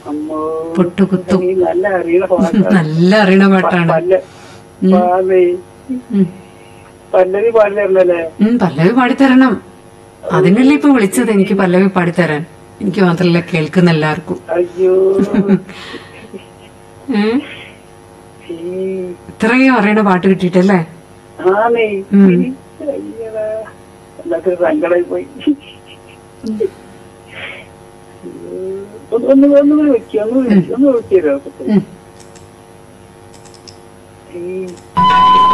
അമ്മോ പൊട്ടുകുത്തും നീ നല്ല അറിയണ പാട്ടാ. നല്ല അറിയണ പാട്ടാണ് പല്ല പാവേ. ഉം. പല്ലവി പാടില്ലായിരുന്നല്ലേ ഉം, പല്ലവി പാടിത്തരണം അതിനല്ലേ ഇപ്പൊ വിളിച്ചത് എനിക്ക് പല്ലവി പാടിത്തരാൻ എനിക്ക് മാത്രല്ല കേൾക്കുന്ന എല്ലാവർക്കും അയ്യോ ഏ? ഈ ഇത്രയും അറിയണ പാട്ട് കിട്ടിയിട്ടല്ലേ ആണേ ഉം. അയ്യടാ എന്നൊക്കെ സങ്കടായി പോയി ഒന്ന് ഒന്ന് ഒന്ന് വിളിക്കുക ഒന്ന് വിളിക്കുക ഒന്ന് വിളിച്ചു തരാം ഉം. ഈ